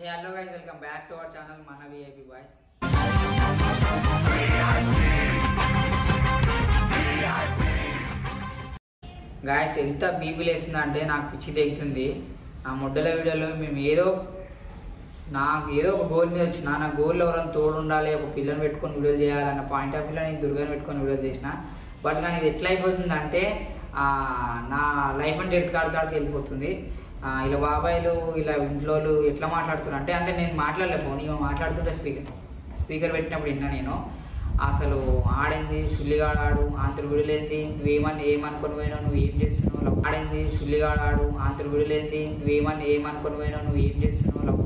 Hello guys welcome back to our channel మన VIP boys guys ఎంత BP లేస్తుంది అంటే నాకు పిచ్చి తెగుతుంది ఆ ముడ్డల వీడియోలో మేము ఏదో నాకు ఏదో ఒక గోల్ మీద వచ్చిన నా గోల్ ఎవరైనా తోడు ఉండాలి ఒక పిల్లని పెట్టుకొని వీడియో చేయాలన్న పాయింట్ ఆఫ్ వ్యూలో నేను దుర్గాని పెట్టుకొని వీడియో చేసిన బట్ కానీ ఇది ఎట్లా అయిపోతుంది అంటే ఆ, నా లైఫ్ అంటే ఎడ్ కార్డ్ కాడికి వెళ్ళిపోతుంది ఆ, ఇలా బాబాయ్లు ఇలా ఇంట్లో ఎట్లా మాట్లాడుతున్నారు అంటే అంటే నేను మాట్లాడలే ఫోన్ ఇవి మాట్లాడుతుంటే స్పీకర్ స్పీకర్ పెట్టినప్పుడు విన్నా నేను అసలు ఆడింది సుల్లిగాడు ఆడు ఆంతరు విడలేంది నువ్వేమని ఏమనుకొని పోయినావు నువ్వు ఏం చేస్తున్నావు లవ్ ఆడింది సుల్లిగాడు ఆడు ఆంతరు విడలేంది నువ్వేమని ఏమనుకొని పోయినావు నువ్వు ఏం చేస్తున్నావు లవ్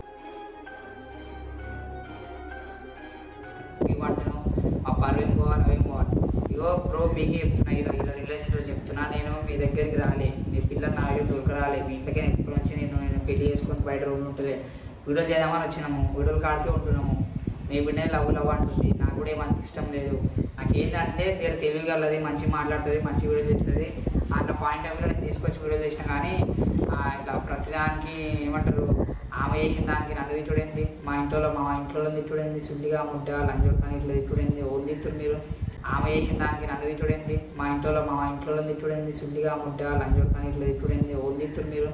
ఏమంటున్నావు మా పర్వేం పోవాలి అవేం పోవాలి ఇగో బ్రో మీకే చెప్తున్నా ఇలా ఇలా రిలేషన్షిప్ చెప్తున్నా నేను మీ దగ్గరికి రాలే మీ పిల్లలు నా దగ్గర దొరకరాలే మీ ఇంట్లోకే ఎత్తుకుని వచ్చి నేను నేను పెళ్లి చేసుకొని బయట రూమ్ ఉంటుంది వీడియోలు చేద్దామని వచ్చినాము వీడియోలు కాడికే ఉంటున్నాము మీ బిడ్డ లవ్ లవ్ అంటుంది నాకు కూడా ఏమంత ఇష్టం లేదు నాకు ఏంటంటే తీరు తెలివిగలది మంచి మాట్లాడుతుంది మంచి వీడియో చేస్తుంది అట్లా పాయింట్ ఆఫ్ నేను తీసుకొచ్చి వీడియో చేసిన కానీ ఆ, ఇట్లా ప్రతిదానికి ఏమంటారు ఆమె చేసిన దానికి నన్ను తిట్టుడేంది మా ఇంట్లో మా ఇంట్లో తిట్టుడేంది సుల్లిగా ముడ్డ లంజోడు కానీ ఇట్లా తిట్టుడేంది ఓళ్ళు తిట్టుడు మీరు ఆమె చేసిన దానికి నన్ను తిట్టుడేంది మా ఇంట్లో మా ఇంట్లో తిట్టుడేంది సుల్లిగా ముడ్డ లంజోడు కానీ ఇట్లా తిట్టుడేంది ఓళ్ళు తిట్టుడు మీరు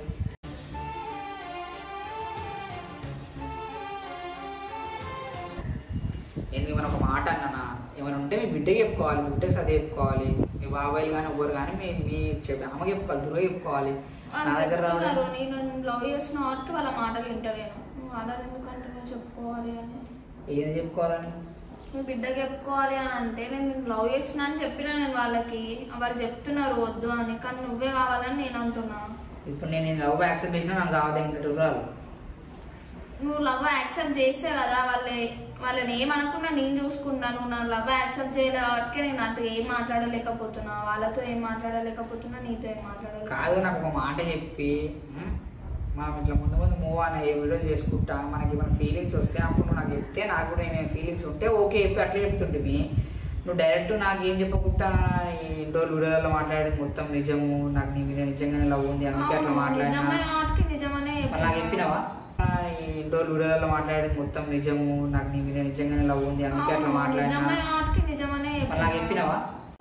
నేను ఏమైనా ఒక మాట అన్నానా ఏమైనా ఉంటే మీ బిడ్డకి చెప్పుకోవాలి మీ బిడ్డకి సదే చెప్పుకోవాలి మీ బాబాయిలు కానీ ఎవ్వరు కానీ మీ మీ చెప్పి అమ్మకి చెప్పుకోవాలి దుర్గా చెప్పుకోవాలి నా దగ్గర చెప్తున్నారు, రావడం నేను లవ్ చేసిన వాటికి వాళ్ళ మాటలు వింటలేను నువ్వు అలా ఎందుకంటే నువ్వు చెప్పుకోవాలి అని ఏది చెప్పుకోవాలని మీ బిడ్డకి చెప్పుకోవాలి అని అంటే నేను నిన్ను లవ్ చేస్తున్నా అని చెప్పినా నేను వాళ్ళకి వాళ్ళు చెప్తున్నారు వద్దు అని కానీ నువ్వే కావాలని నేను అంటున్నా ఇప్పుడు నేను నేను లవ్ యాక్సెప్ట్ చేసినా నాకు సావదే ఇంకా రాదు నువ్వు లవ్ యాక్సెప్ట్ చేస్తే కదా వాళ్ళే వాళ్ళని ఏమనుకున్నా నేను చూసుకున్నా నువ్వు నా లవ్ యాక్సెప్ట్ చేయలే కాబట్టి నేను అటు ఏం మాట్లాడలేకపోతున్నా వాళ్ళతో ఏం మాట్లాడలేకపోతున్నా నీతో ఏం మాట్లాడలేకపోతున్నా కాదు నాకు ఒక మాట చెప్పి ఉమ్, మనం ఇట్లా ముందు ముందు మూవ్ అని ఏ వీడియోలు చేసుకుంటా మనకి మన ఫీలింగ్స్ వస్తే అప్పుడు నువ్వు నాకు చెప్తే నాకు కూడా ఏమైనా ఫీలింగ్స్ ఉంటే ఓకే చెప్పి అట్లా చెప్తుంటివి నువ్వు డైరెక్ట్ నాకు ఏం చెప్పకుండా ఈ ఇన్ని రోజులు వీడియోలలో మాట్లాడేది మొత్తం నిజము నాకు నీ మీద నిజంగానే లవ్ ఉంది అందుకే అట్లా అవును, మాట్లాడినా నిజమే కాబట్టి నిజమనే మళ్ళీ నాకు చెప్పినావా ఈ ఇన్ని రోజులు వీడియోలలో మాట్లాడేది మొత్తం నిజము నాకు నీ మీద నిజంగానే లవ్ ఉంది అందుకే అట్లా అవును, మాట్లాడినా నిజమే కాబట్టి నిజమనే మళ్ళీ నాకు చెప్పినావా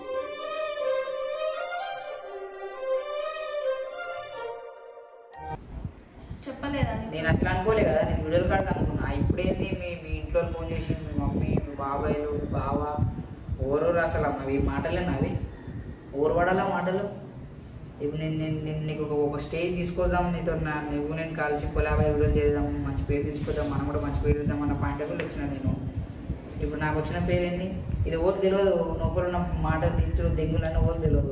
చెప్పలేదా నీకు? నేను అట్లా అనుకోలే కదా నేను వీడియోల కాడికి అనుకున్నా ఇప్పుడేంది మీ మీ ఇంట్లో ఫోన్ చేసి మీ మమ్మీ మీ బాబాయ్లు మీ బావ ఓరోరు అసలు అవి మాటలే నావి ఓరు పడాలా మాటలు ఇప్పుడు నేను నేను నేను నీకు ఒక ఒక స్టేజ్ తీసుకొద్దాం నీతో నా నువ్వు నేను కలిసి కొలాబై వీడియోలు చేద్దాం మంచి పేరు తీసుకొద్దాం మనం కూడా మంచి పేరు ఇద్దాం అన్న పాయింట్ ఆఫ్ వచ్చిన నేను ఇప్పుడు నాకు వచ్చిన పేరు ఏంది ఇది ఓరు తెలియదు నొప్పులు ఉన్న మాటలు తిట్టు దెంగులన్న ఓరు తెలియదు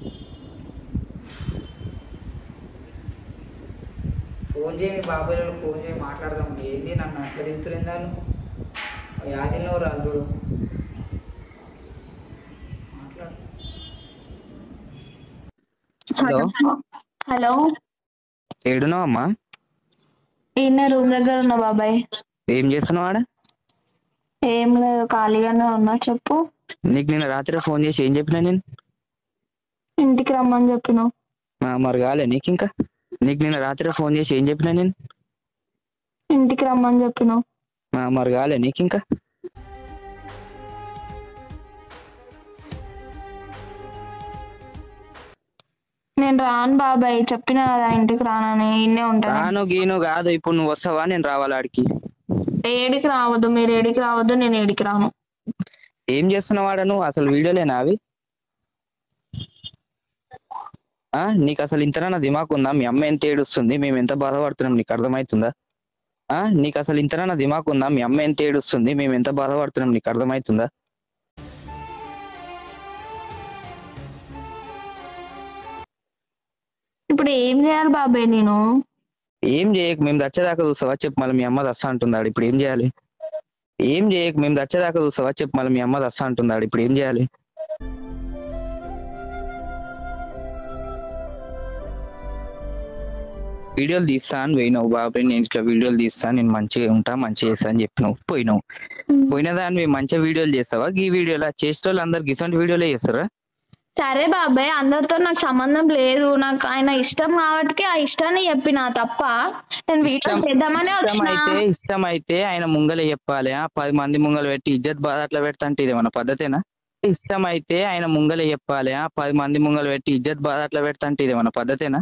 ఫోన్ చేయి మీ బాబాయ్ వాళ్ళకి ఫోన్ చేయి మాట్లాడదాం ఏంది నన్ను అట్లా తిరుగుతున్నారు వాళ్ళు యాదిలో రాదు చూడు మాట్లాడు హలో హలో ఏడున్నావు అమ్మా ఈయన రూమ్ దగ్గర ఉన్నా బాబాయ్ ఏం చేస్తున్నావు ఆడ ఏం లేదు ఖాళీగానే ఉన్నా చెప్పు నీకు నిన్న రాత్రి ఫోన్ చేసి ఏం చెప్పినా నేను ఇంటికి రమ్మని చెప్పినావు ఆ, మరి కాలే నీకు ఇంకా నీకు నిన్న రాత్రి ఫోన్ చేసి ఏం చెప్పినా నేను ఇంటికి రమ్మని చెప్పినావు ఆ, మరి కాలే నీకు ఇంకా నేను రాను బాబాయ్ చెప్పిన కదా ఇంటికి రానని ఇన్నే ఉంటాను రాను గీను కాదు ఇప్పుడు నువ్వు వస్తావా నేను రావాలి ఆడికి ఏడికి రావద్దు మీరు ఏడికి రావద్దు నేను ఏడికి రాను ఏం చేస్తున్నావు ఆడ నువ్వు అసలు వీడియోలేనా అవి ఆ, నీకు అసలు ఇంతనా దిమాక్ ఉందా మీ అమ్మ ఎంత ఏడుస్తుంది మేము ఎంత బాధపడుతున్నాం నీకు అర్థమవుతుందా ఆ, నీకు అసలు ఇంతనా దిమాక్ ఉందా మీ అమ్మ ఎంత ఏడుస్తుంది మేము ఎంత బాధపడుతున్నాం నీకు అర్థమవుతుందా ఇప్పుడు ఏం చేయాలి బాబాయ్ నేను ఏం చేయక మేము దచ్చేదాకా చూస్తావా చెప్పు మళ్ళీ మీ అమ్మ దస్తా అంటున్నాడు ఇప్పుడు ఏం చేయాలి ఏం చేయక మేము దచ్చేదాకా చూస్తావా చెప్పు మళ్ళీ మీ అమ్మ దస్తా అంటున్నాడు ఇప్పుడు ఏం చేయాలి వీడియోలు తీస్తా అని పోయినావు బాబాయ్ నేను ఇట్లా వీడియోలు తీస్తా నేను మంచిగా ఉంటా మంచిగా చేస్తా అని చెప్పినావు పోయినావు పోయిన దాన్ని మంచిగా వీడియోలు చేస్తావా ఈ వీడియోలా చేసే వాళ్ళు అందరు గిసంటి వీడియోలే చేస్తారా సరే బాబాయ్ అందరితో నాకు సంబంధం లేదు నాకు ఆయన ఇష్టం కాబట్టి ఆ ఇష్టాన్ని చెప్పిన తప్ప నేను వీడియో ఇష్టం చేద్దామనే ఇష్టం వచ్చిన అయితే ఇష్టం అయితే ఆయన ముంగలే చెప్పాలి ఆ పది మంది ముంగలు పెట్టి ఇజ్జత్ బాధ అట్లా పెడతా అంటే ఇది మన పద్ధతేనా ఇష్టం అయితే ఆయన ముంగలే చెప్పాలి ఆ పది మంది ముంగలు పెట్టి ఇజ్జత్ బాధ అట్లా పెడతా అంటే ఇది మన పద్ధతేనా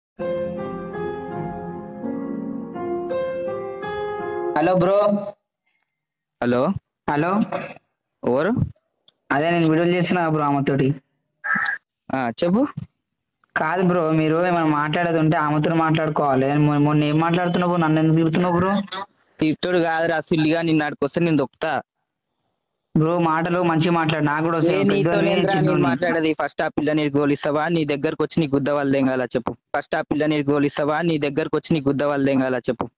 హలో బ్రో హలో హలో ఎవరు అదే నేను వీడియోలు చేస్తున్నా బ్రో ఆమెతోటి ఆ చెప్పు కాదు బ్రో మీరు ఏమైనా మాట్లాడేది ఉంటే ఆమెతో మాట్లాడుకోవాలి మొ- మొన్న ఏం మాట్లాడుతున్నావు బ్రో? నన్ను ఎందుకు తిడుతున్నావు బ్రో తిట్టుడు కాదురా సిల్లిగా నిన్న ఆడికొస్తే నేను దొక్కుతా బ్రో మాటలు మంచిగా మాట్లాడు నాకు కూడా ఏ వస్తాయి నీతో పెద్దోడిని, నేనురా నేను చిన్నోడిని. మాట్లాడేది ఫస్ట్ ఆ పిల్ల నీకు గోలిస్తావా నీ దగ్గరకు వచ్చి నీ గుద్ద వాళ్ళు తెంగాల చెప్పు ఫస్ట్ ఆ పిల్ల నీకు గోలిస్తావా నీ దగ్గరకు వచ్చి నీ గుద్ద వాళ్ళు తెంగాల చెప్పు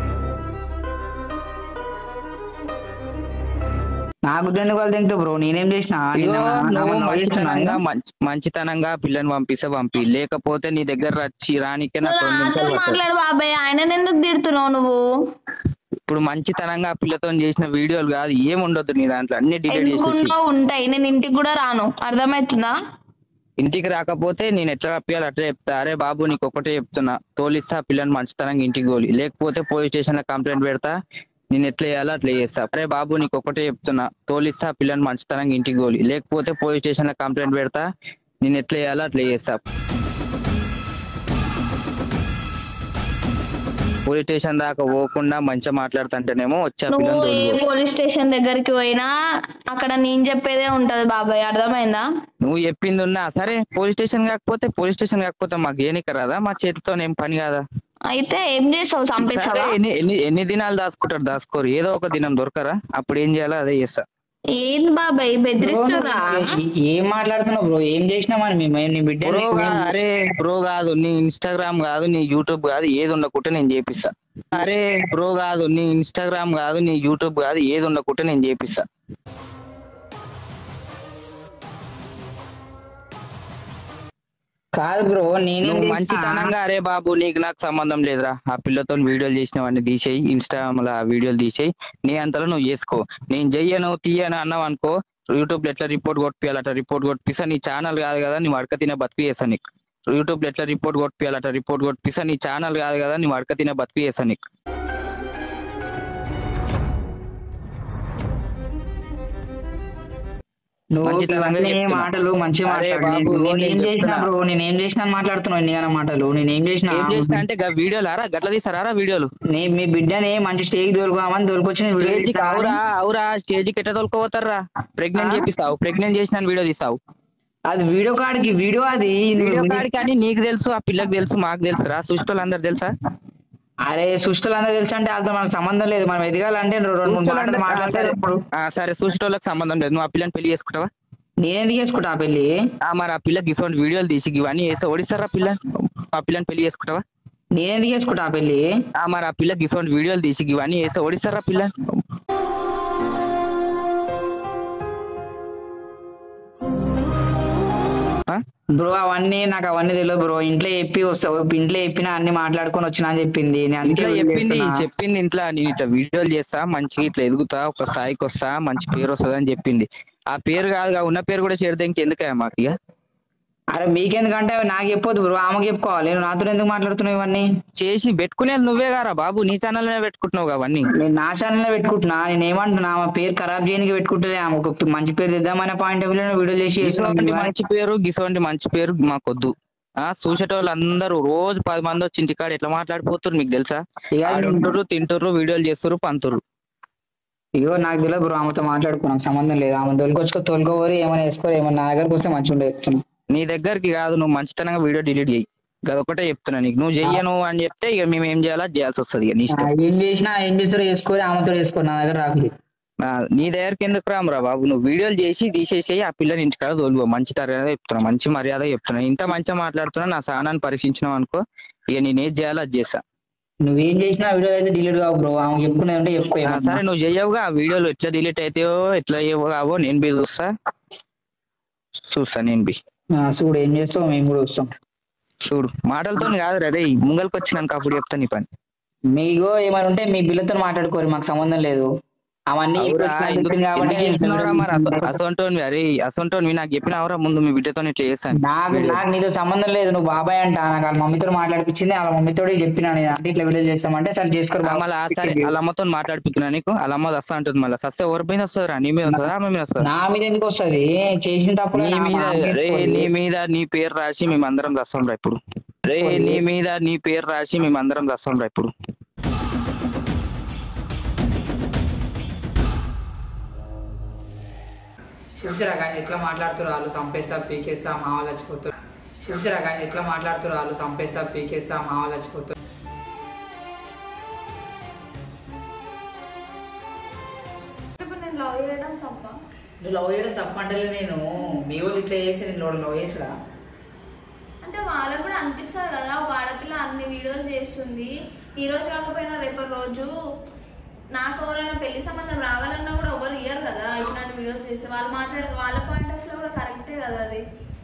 నాకు ఎందుకు వాళ్ళు తింటావు బ్రో నేనేం చేసిన ఇగో నువ్వు మంచితనంగా మంచి- మంచితనంగా పిల్లని పంపిస్తే పంపి లేకపోతే నీ దగ్గర వచ్చి రానికే నాకు నువ్వు రెండు నాతో నిమిషాలు పడుతుంది మాట్లాడు బాబాయ్ ఆయన ఎందుకు తిడుతున్నావు నువ్వు ఇప్పుడు మంచితనంగా ఆ పిల్లతో చేసిన వీడియోలు కాదు ఏం ఉండొద్దు నీ దాంట్లో అన్ని డిలీట్ చేసేసి ఎందుకుంటో ఉంటాయి నేను ఇంటికి కూడా రాను అర్థమవుతుందా ఇంటికి రాకపోతే నేను ఎట్లా రప్పియాలి అట్లా చెప్తా అరే బాబు నీకు ఒకటే చెప్తున్నా తోలిస్తా ఆ పిల్లని మంచితనంగా ఇంటికి తోలి లేకపోతే పోలీస్ స్టేషన్ లో కంప్లైంట్ పెడతా నేను ఎట్లా చేయాలో అట్లా చేస్తా అరే బాబు నీకు ఒకటే చెప్తున్నా తోలిస్తా ఆ పిల్లని మంచితనంగా ఇంటికి తోలి లేకపోతే పోలీస్ స్టేషన్ లో కంప్లైంట్ పెడతా నేను ఎట్లా చేయాలో అట్లా చేస్తా పోలీస్ స్టేషన్ దాకా పోకుండా మంచిగా మాట్లాడుతుంటేనేమో వచ్చి ఆ నువ్వు పిల్లని ఏ తోలు పోలీస్ స్టేషన్ దగ్గరికి పోయినా అక్కడ నేను చెప్పేదే ఉంటది బాబాయ్ అర్థమైందా నువ్వు చెప్పింది ఉన్నా సరే పోలీస్ స్టేషన్ కాకపోతే పోలీస్ స్టేషన్ కాకపోతే మాకు ఏనిక రాదా మా చేతితో ఏం పని కాదా అయితే ఏం చేస్తావు సరే చంపేస్తావా ఎన్ని ఎన్ని ఎన్ని దినాలు దాచుకుంటారు దాచుకోరు ఏదో ఒక దినం దొరకరా అప్పుడు ఏం చేయాలో అదే చేస్తా ఏంది బాబాయ్ బెదిరిస్తున్నా ఏం మాట్లాడుతున్నావు బ్రో ఏం చేసినా మరి మేము నీ బిడ్డ బ్రో అరే బ్రో కాదు నీ ఇన్స్టాగ్రామ్ కాదు నీ యూట్యూబ్ కాదు ఏది ఉండకుంటే నేను చేపిస్తా అరే బ్రో కాదు నీ ఇన్స్టాగ్రామ్ కాదు నీ యూట్యూబ్ కాదు ఏది ఉండకుంటే నేను చేపిస్తా కాదు బ్రో నేనే నువ్వు మంచితనంగా అరే బాబు నీకు నాకు సంబంధం లేదురా ఆ పిల్లతో వీడియోలు చేసినవన్నీ తీసేయి ఇన్స్టాగ్రామ్ లో ఆ వీడియోలు తీసేయి నీ అంతలో నువ్వు చేసుకో నేను చెయ్యను తీయను అన్నావు అనుకో యూట్యూబ్ లో ఎట్లా రిపోర్ట్ కొట్టియాలి అట్లా రిపోర్ట్ కొట్టిస్తా నీ ఛానల్ కాదు కదా నీ వడక తినే బతుకు చేస్తా నీకు యూట్యూబ్ లో ఎట్లా రిపోర్ట్ కొట్టియాలి అట్లా రిపోర్ట్ కొట్టిస్తా నీ ఛానల్ కాదు కదా నీ వడక తినే బతుకు చేస్తా నీకు నువ్వు మంచితనంగా ఇవన్నీ చెప్తున్నా. మాటలు మంచిగా అరే మాట్లాడు బాబు, నేను నేను ఏం చేసినా చెప్తున్నా. బ్రో నేను ఏం చేసినా అని మాట్లాడుతున్నావు ఎన్ని మాటలు నేను ఏం చేసినా ఏం చేసినా అంటే గా వీడియోలు ఆరా గట్ల తీసారా వీడియోలు నీ మీ బిడ్డని మంచి స్టేజ్ తోలుకోమని తోలుకొచ్చి నేను వీడియో స్టేజ్ కి తీసినా అవురా కానీ అవురా స్టేజ్ కి ఎట్లా తోలుకోపోతారా ప్రెగ్నెంట్ ఆ? చేపిస్తావు ప్రెగ్నెంట్ చేసిన వీడియో తీసావు అది వీడియో కాడికి వీడియో అది నువ్వు వీడియో వీడియో- కాడి కానీ నీకు తెలుసు ఆ పిల్లకి తెలుసు మాకు తెలుసురా సుష్టోళ్ళు అందరు తెలుసా అరే సుష్టులు అందరూ తెలుసు అంటే వాళ్ళతో మనకు సంబంధం లేదు మనం ఎదగాలంటే రెండు రెండు మూడు మాటలు సుష్టోళ్ళందరూ- ఆ, సరే మాట్లాడతారు ఇప్పుడు ఆ, సరే సుష్టోళ్ళకి సంబంధం లేదు నువ్వు ఆ పిల్లని పెళ్లి చేసుకుంటావా నేనెందుకు చేసుకుంటా ఆ పెళ్లి ఆ, మరి ఆ పిల్లకి ఇటువంటి వీడియోలు తీసి ఇవన్నీ వేసి ఓడిస్తారా పిల్ల ఆ పిల్లని పెళ్లి చేసుకుంటావా నేనెందుకు చేసుకుంటా ఆ పెళ్లి ఆ, మరి ఆ పిల్లకి ఇటువంటి వీడియోలు తీసి ఇవన్నీ వేసి ఓడిస్తారా పిల్ల ఆ? బ్రో అవన్నీ నాకు అవన్నీ తెలియదు బ్రో ఇంట్లో చెప్పి వస్తావు ఇంట్లో చెప్పినా అన్ని మాట్లాడుకొని వచ్చినా అని చెప్పింది నేను అందుకే ఇంట్లో వీడియో చెప్పింది చేస్తున్నా. చెప్పింది ఇంట్లో నేను ఇట్లా వీడియోలు చేస్తా మంచిగా ఇట్లా ఎదుగుతా ఒక స్థాయికి వస్తా మంచి పేరు వస్తుంది అని చెప్పింది ఆ పేరు కాదుగా ఉన్న పేరు కూడా చేరితే ఇంకెందుకయ్యా మాకు ఇక అరే మీకెందుకంటే నాకు చెప్పొద్దు బ్రో ఆమెకి చెప్పుకోవాలి నువ్వు నాతో ఎందుకు మాట్లాడుతున్నావు ఇవన్నీ చేసి పెట్టుకునేది నువ్వే గారా బాబు నీ ఛానల్లోనే పెట్టుకుంటున్నావు అవన్నీ నేను నా ఛానల్ పెట్టుకుంటున్నా నేను ఏమంటున్నా ఆమె పేరు ఖరాబ్ చేయడానికి పెట్టుకుంటే ఆమె ఒక మంచి పేరు తెద్దామనే పాయింట్ ఆఫ్ వ్యూ వీడియో చేసి గిసోంటి చేస్తున్నాను. మంచి పేరు గిసోంటి మంచి పేరు మాకొద్దు ఆ చూసేటోళ్ళు అందరూ రోజు పది మంది వచ్చి ఇంటికాడ ఎట్లా మాట్లాడిపోతున్నారు మీకు తెలుసా ఇక ఆడుంటుర్రు తింటుర్రు వీడియోలు చేస్తుర్రు పంతుర్రు ఇగో నాకు తెలియదు బ్రో ఆమెతో మాట్లాడుకో నాకు సంబంధం లేదు ఆమె తోలుకొచ్చుకో తోలుకోవరు ఏమైనా వేసుకోరు ఏమైనా నా దగ్గరకు వస్తే మంచిగా ఉండే చెప్తున్నా నీ దగ్గరికి కాదు నువ్వు మంచితనంగా వీడియో డిలీట్ చేయి అదొకటే చెప్తున్నా నీకు నువ్వు చెయ్యను అని చెప్తే ఇక మేము ఏం చేయాలో అది చేయాల్సి వస్తుంది ఇక నీ ఆ, ఇష్టం ఏం చేసినా ఏం చేస్తారో చేసుకోరు ఆమెతో చేసుకోరు నా దగ్గర రాకులు ఆ, నీ దగ్గరికి ఎందుకు రామరా బాబు నువ్వు వీడియోలు చేసి తీసేసి ఆ పిల్లని ఇంటికాడ తోలుకో మంచి తరగతి చెప్తున్నా మంచి మర్యాద చెప్తున్నా ఇంత మంచిగా మాట్లాడుతున్నా నా సహనాన్ని పరీక్షించినావు అనుకో ఇక నేను ఏది చేయాలో అది చేస్తా నువ్వేం చేసినా వీడియో అయితే డిలీట్ కావు బ్రో ఆమె చెప్పుకునేది ఉంటే చెప్పుకో ఆ, ఏమన్నా. సరే నువ్వు చెయ్యవుగా ఆ వీడియోలు ఎట్లా డిలీట్ అవుతాయో ఎట్లా అయ్యేవో కావో నేను బి చూస్తా చూస్తా నేను బి ఆ, చూడు ఏం చేస్తావు మేము కూడా వస్తాం చూడు మాటలతో కాదు రే ముంగల్కి వచ్చినాక అప్పుడు చెప్తా నీ పని మీగో ఏమైనా ఉంటే మీ బిల్లతో మాట్లాడుకోరు మాకు సంబంధం లేదు అవన్నీ అవురా, చెప్పొచ్చినా ఎందుకు చెప్పింది కాబట్టి ఎందుకు నేను చేస్తున్నావురా మరి అస- వీడియో అసొంటోనివి అరే అసొంటోనివి నాకు చెప్పినావురా ముందు మీ బిడ్డతో ఇట్లా చేస్తాను నాకు వీడియో. నాకు నీతో సంబంధం లేదు నువ్వు బాబాయ్ అంట నాకు వాళ్ళ మమ్మీతో మాట్లాడిపించింది వాళ్ళ మమ్మీతో చెప్పినా నేను అంటే ఇట్లా వీడియో చేస్తామంటే సరే చేసుకోరు బాబు. మళ్ళీ సరే వాళ్ళ అమ్మతో మాట్లాడిపిస్తున్నా నీకు వాళ్ళ అమ్మ వస్తా అంటుంది మళ్ళీ సస్తే ఎవరి మీద వస్తుందిరా నీ మీద వస్తుందా ఆమె మీద వస్తుందా నా మీద ఎందుకు వస్తది చేసిన తప్పుడు నీ మీద రే నీ మీద నీ పేరు రాసి మేమందరం చస్తాం రా ఇప్పుడు రే నీ మీద నీ పేరు రాసి మేమందరం చస్తాం రా ఇప్పుడు చూసిరా గాయస్ ఎట్లా మాట్లాడుతారు వాళ్ళు చంపేస్తా పీకేస్తా మా వాళ్ళు చచ్చిపోతారు చూసిరా గాయస్ ఎట్లా మాట్లాడుతారు వాళ్ళు చంపేస్తా పీకేస్తా మా వాళ్ళు చచ్చిపోతారు ఇప్పుడు నేను లవ్ చేయడం తప్ప నువ్వు లవ్ చేయడం తప్పంటలే నేను మీ వాళ్ళు ఇట్లా చేసి నేను లవ్ చేసుడా అంటే వాళ్ళకు కూడా అనిపిస్తుంది కదా ఒక ఆడపిల్ల అన్ని వీడియోస్ చేస్తుంది ఈ రోజు కాకపోయినా రేపటి రోజు నాకు ఎవరైనా పెళ్లి సంబంధం రావాలన్నా కూడా ఎవరు ఇయ్యరు కదా ఇట్లాంటి వీడియోస్ చేసి వాళ్ళు మాట్లాడే వాళ్ళ పాయింట్ ఆఫ్ లో కూడా కరెక్టే కదా అది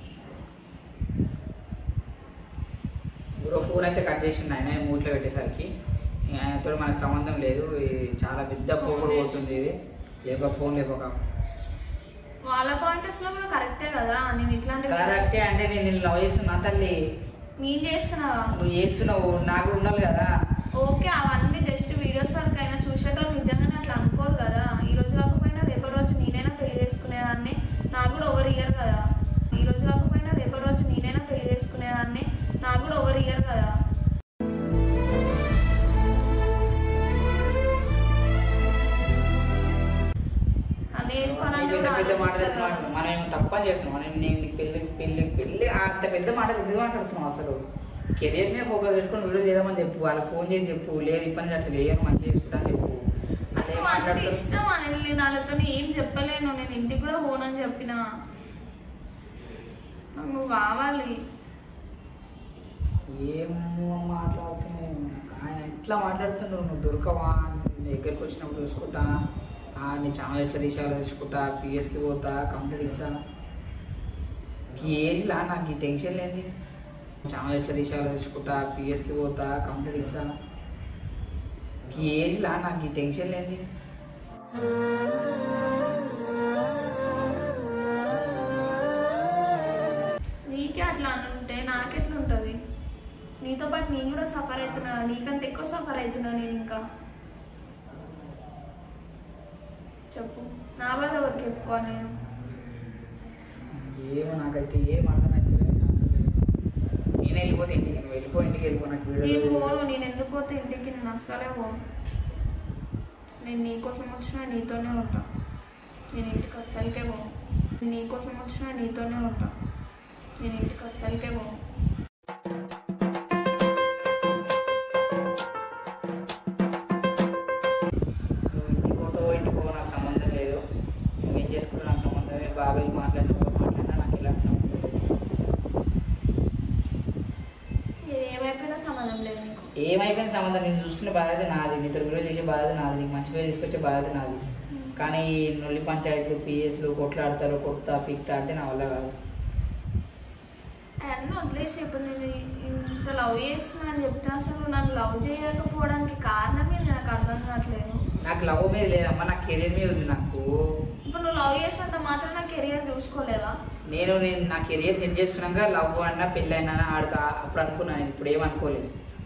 బ్రో ఫోన్ అయితే కట్ చేసిండు ఆయన మూట్లో పెట్టేసరికి ఇంక ఆయనతో మనకు సంబంధం లేదు ఇది చాలా పెద్ద పోగుడు పోతుంది ఇది లేపక ఫోన్ లేపక వాళ్ళ పాయింట్ ఆఫ్ లో కూడా కరెక్టే కదా నేను ఇట్లాంటి videos- కరెక్టే అంటే నేను నిన్ను లవ్ చేస్తున్నా తల్లి నేను చేస్తున్నావా నువ్వు చేస్తున్నావు నాకు ఉండాలి కదా ఓకే అవన్నీ జస్ట్ వీడియోస్ వరకు అయినా చూసేటోళ్ళు నిజంగానే అట్లా అనుకోరు కదా ఈ రోజు కాకపోయినా రేపటి రోజు నేనైనా పెళ్లి చేసుకునేదాన్ని నాకు కూడా ఎవరు ఇయ్యరు కదా ఈ రోజు కాకపోయినా రేపటి రోజు నేనైనా పెళ్లి చేసుకునేదాన్ని నాకు కూడా ఎవరు ఇయ్యరు కదా అన్నీ చేసుకోవాలంటే పెద్ద కూడా పెద్ద మాటలు ఆలోచిస్తారు కదా. మాట్లాడు. మనం ఏం తప్పని చేస్తున్నాం మనం నేను నీకు పెళ్లి పెళ్లి పెళ్లి అంత పెద్ద మాటలు ఎందుకు మాట్లాడుతున్నాం అసలు కెరియర్ మీద ఫోకస్ పెట్టుకొని వీడియో చేద్దామని చెప్పు వాళ్ళకి ఫోన్ చేసి చెప్పు లేదు ఇప్పటి నుంచి అట్లా చేయను మంచి చేసుకుంటా అని చెప్పు అలా ఏం నువ్వు అంత మాట్లాడుతావు ఇష్టం అని నాతో ఏం చెప్పలేను నేను ఇంటికి కూడా పోనని చెప్పిన నాకు నువ్వు కావాలి ఏం మాట్లాడుతున్నావు ఆయన ఎట్లా మాట్లాడుతున్నావు నువ్వు దొరకవా నీ దగ్గరికి వచ్చినప్పుడు చూసుకుంటా ఆ, నీ ఛానల్ ఎట్లా తీసాలో చూసుకుంటా పిఎస్కి పోతా కంప్లీట్ ఇస్తా ఈ ఏజ్లా నాకు ఈ టెన్షన్ లేని ఛానల్ ఎట్లా తీసాలో చూసుకుంటా పిఎస్కి పోతా కంప్లీట్ ఇస్తా ఈ ఏజ్లా నాకు ఈ టెన్షన్ లేని నీకే అట్లా అనుంటే నాకెట్లా ఉంటుంది నీతో పాటు నేను కూడా సఫర్ అవుతున్నా నీకంటే ఎక్కువ సఫర్ అవుతున్నా నేను ఇంకా చెప్పు నా బాధ ఎవరికి చెప్పుకో నేను ఏమో నాకైతే ఏం అర్థమవుతుంది అసలు నేనే వెళ్ళిపోతే ఇంటికి నువ్వు వెళ్ళిపో ఇంటికి వెళ్ళిపో నాకు నేను వీడియో పోను నేను ఎందుకు పోతే ఇంటికి నేను అస్సలే పోను నేను నీకోసం వచ్చినా నీతోనే ఉంటా నేను ఇంటికి అస్సలకే పోను నేను నీకోసం వచ్చినా నీతోనే ఉంటా నేను ఇంటికి అస్సలకే పోను నువ్వు ఇంటికి పోతావో ఇంటికి పోవో నాకు సంబంధం లేదు నువ్వేం చేసుకున్నా నాకు సంబంధమే బాబాయ్ మాట్లాడినా మాట్లాడినా నాకు ఎలాంటి సంబంధం లేదు ఇది ఏమైపోయినా సంబంధం లేదు నీకు ఏమైపోయిన సంబంధం నేను చూసుకునే బాధ్యత నాది నీతో వీడియో చేసే బాధ్యత నాది నీకు మంచి పేరు తీసుకొచ్చే బాధ్యత నాది కానీ ఈ నొల్లి పంచాయతీలు పిఎస్లు కొట్లాడతారు కొడతా పిక్తా అంటే నా వల్ల కాదు అవన్నీ వదిలేసి ఇప్పుడు నేను ఇంత లవ్ చేస్తున్నా అని చెప్తే అసలు నన్ను లవ్ చేయకపోవడానికి కారణం ఏంది నాకు అర్థం కావట్లేదు నాకు లవ్ మీద లేదమ్మా నాకు కెరీర్ మీద ఉంది నాకు ఇప్పుడు నువ్వు లవ్ చేసినంత మాత్రం నా కెరియర్ చూసుకోలేవా నేను నేను నా కెరియర్ సెట్ చేసుకున్నాక లవ్ అన్నా పెళ్ళి అయినా ఆడక అప్పుడు అనుకున్నాను ఇప్పుడు ఏమనుకోలేదు